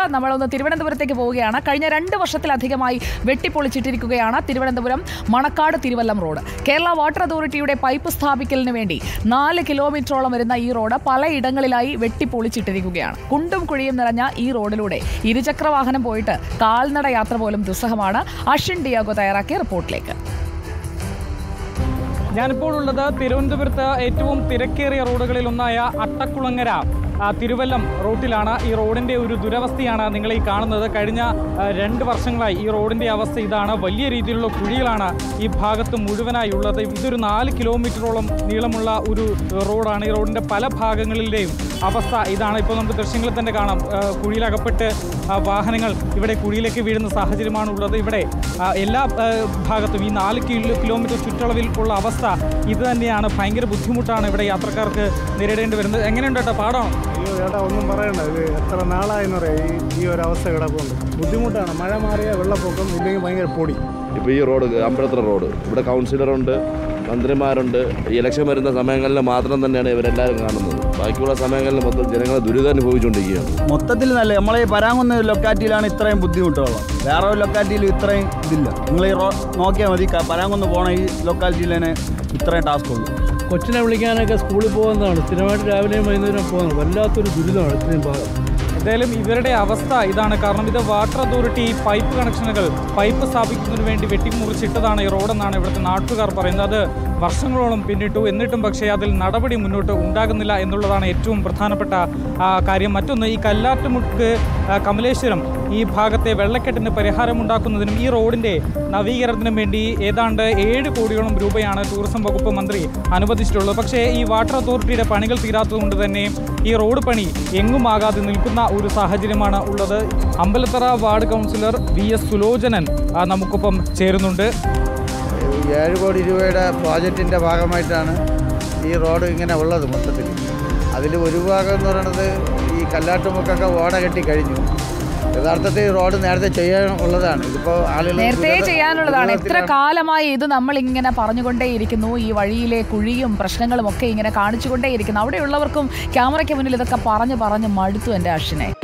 നമ്മളൊന്ന് തിരുവനന്തപുരത്തേക്ക് പോവുകയാണ് കഴിഞ്ഞ രണ്ട് വർഷത്തിലധികമായി വെട്ടിപ്പൊളിച്ചിട്ടിരിക്കുകയാണ് തിരുവനന്തപുരം മണക്കാട് തിരുവല്ലം റോഡ് കേരള വാട്ടർ അതോറിറ്റിയുടെ പൈപ്പ് സ്ഥാപിക്കലിന് വേണ്ടി നാല് കിലോമീറ്ററോളം വരുന്ന ഈ റോഡ് പലയിടങ്ങളിലായി വെട്ടിപ്പൊളിച്ചിട്ടിരിക്കുകയാണ് കുണ്ടും കുഴിയും നിറഞ്ഞ ഈ റോഡിലൂടെ ഇരുചക്ര വാഹനം പോയിട്ട് കാൽനട യാത്ര പോലും ദുസ്സഹമാണ് അഷിൻ ഡിയാഗോ തയ്യാറാക്കിയ റിപ്പോർട്ടിലേക്ക് ഞാനിപ്പോൾ ഉള്ളത് തിരുവനന്തപുരത്ത് ഏറ്റവും തിരക്കേറിയ റോഡുകളിൽ ഒന്നായ അട്ടക്കുളങ്ങര ആ, തിരുവല്ലം റൂട്ടിലാണ് ഈ റോഡിൻ്റെ ഒരു ദുരവസ്ഥയാണ് നിങ്ങൾ ഈ കാണുന്നത് കഴിഞ്ഞ ആ, രണ്ട് വർഷങ്ങളായി ഈ റോഡിൻ്റെ അവസ്ഥ ഇതാണ് വലിയ രീതിയിലുള്ള കുഴികളാണ് ഈ ഭാഗത്ത് മുഴുവനായി ഉള്ളത് ഇതൊരു നാല് കിലോമീറ്ററോളം നീളമുള്ള ഒരു റോഡാണ് ഈ റോഡിൻ്റെ പല ഭാഗങ്ങളിലെയും അവസ്ഥ ഇതാണ് ഇപ്പോൾ നമുക്ക് ദൃശ്യങ്ങളിൽ തന്നെ കാണാം ആ, കുഴിയിലകപ്പെട്ട് ആ, വാഹനങ്ങൾ ഇവിടെ കുഴിയിലേക്ക് വീഴുന്ന സാഹചര്യമാണ് ഉള്ളത് ഇവിടെ ആ, എല്ലാ ആ, ഭാഗത്തും ഈ നാല് കിലോ കിലോമീറ്റർ ചുറ്റളവിൽ ഉള്ള അവസ്ഥ ഇത് തന്നെയാണ് ഭയങ്കര ബുദ്ധിമുട്ടാണ് ഇവിടെ യാത്രക്കാർക്ക് നേരിടേണ്ടി വരുന്നത് എങ്ങനെയുണ്ട് കേട്ടോ പാടമാണോ അയ്യോ ചേട്ടാ ഒന്നും പറയണ്ട ഇത് എത്ര നാളായെന്ന് പറയാം ഈ ഈ ഒരു അവസ്ഥ കിടപ്പുണ്ട് ബുദ്ധിമുട്ടാണ് മഴ മാറിയ വെള്ളപ്പൊക്കം ഇല്ലെങ്കിൽ ഭയങ്കര പൊടി ഇപ്പോൾ ഈ റോഡ് അമ്പലത്തറ റോഡ് ഇവിടെ കൗൺസിലറുണ്ട് മന്ത്രിമാരുണ്ട് ഈ ഇലക്ഷൻ വരുന്ന സമയങ്ങളിൽ മാത്രം തന്നെയാണ് ഇവരെല്ലാവരും കാണുന്നത് ബാക്കിയുള്ള സമയങ്ങളിൽ മൊത്തം ജനങ്ങൾ ദുരിതം അനുഭവിച്ചുകൊണ്ടിരിക്കുകയാണ് മൊത്തത്തിൽ നല്ല നമ്മളെ ഈ പരാങ്കുന്ന ലൊക്കാലിറ്റിയിലാണ് ഇത്രയും ബുദ്ധിമുട്ടുള്ളത് വേറെ ഒരു ലൊക്കാലിറ്റിയിലും ഇത്രയും ഇതില്ല നിങ്ങൾ ഈ റോ നോക്കിയാൽ മതി ക- പരാങ്കുന്ന് പോണ ഈ ലൊക്കാലിറ്റിയിൽ തന്നെ ഇത്രയും ടാസ്ക് ഉള്ളൂ കൊച്ചിനെ വിളിക്കാനൊക്കെ സ്കൂളിൽ പോകുന്നതാണ് സ്ഥിരമായിട്ട് രാവിലെയും വൈകുന്നേരം പോകുന്നത് വല്ലാത്തൊരു ദുരിതമാണ് ഇത്രയും ഭാഗം എന്തായാലും ഇവരുടെ അവസ്ഥ ഇതാണ് കാരണം ഇത് വാട്ടർ അതോറിറ്റി പൈപ്പ് കണക്ഷനുകൾ പൈപ്പ് സ്ഥാപിക്കുന്നതിന് വേണ്ടി വെട്ടിമുറിച്ചിട്ടതാണ് ഈ റോഡെന്നാണ് ഇവിടുത്തെ നാട്ടുകാർ പറയുന്നത് അത് വർഷങ്ങളോളം പിന്നിട്ടു എന്നിട്ടും പക്ഷേ അതിൽ നടപടി മുന്നോട്ട് ഉണ്ടാകുന്നില്ല എന്നുള്ളതാണ് ഏറ്റവും പ്രധാനപ്പെട്ട ആ, കാര്യം മറ്റൊന്ന് ഈ കല്ലാറ്റുമുക്ക് ആ, കമലേശ്വരം ഈ ഭാഗത്തെ വെള്ളക്കെട്ടിന് പരിഹാരമുണ്ടാക്കുന്നതിനും ഈ റോഡിൻ്റെ നവീകരണത്തിനും വേണ്ടി ഏതാണ്ട് ഏഴ് കോടിയോളം രൂപയാണ് ടൂറിസം വകുപ്പ് മന്ത്രി അനുവദിച്ചിട്ടുള്ളത് പക്ഷേ ഈ വാട്ടർ അതോറിറ്റിയുടെ പണികൾ തീരാത്തതുകൊണ്ട് തന്നെ ഈ റോഡ് പണി എങ്ങുമാകാതെ നിൽക്കുന്ന ഒരു സാഹചര്യമാണ് ഉള്ളത് Ambalathara ward councillor V S Sulochanan ആ, നമുക്കൊപ്പം ചേരുന്നുണ്ട് ഈ ഏഴ് കോടി രൂപയുടെ പ്രോജക്റ്റിൻ്റെ ഭാഗമായിട്ടാണ് ഈ റോഡ് ഇങ്ങനെ ഉള്ളത് മൊത്തത്തിൽ അതിൽ ഒരു ഭാഗം എന്ന് പറയുന്നത് ഈ കല്ലാട്ടുമുക്കൊക്കെ ഓട കെട്ടി കഴിഞ്ഞു യഥാർത്ഥത്തിൽ ഈ റോഡ് നേരത്തെ ചെയ്യാനുള്ളതാണ് ഇതിപ്പോൾ ആളുകൾ നേരത്തെ ദുരിത- ചെയ്യാനുള്ളതാണ് എത്ര ദുരിതത്തിലാണ്. കാലമായി ഇത് നമ്മൾ ഇങ്ങനെ പറഞ്ഞുകൊണ്ടേയിരിക്കുന്നു ഈ വഴിയിലെ കുഴിയും പ്രശ്നങ്ങളും ഒക്കെ ഇങ്ങനെ കാണിച്ചുകൊണ്ടേയിരിക്കുന്നു അവിടെയുള്ളവർക്കും ക്യാമറയ്ക്ക് മുന്നിൽ ഇതൊക്കെ പറഞ്ഞു പറഞ്ഞ് മടുത്തു എൻ്റെ അഷിനെ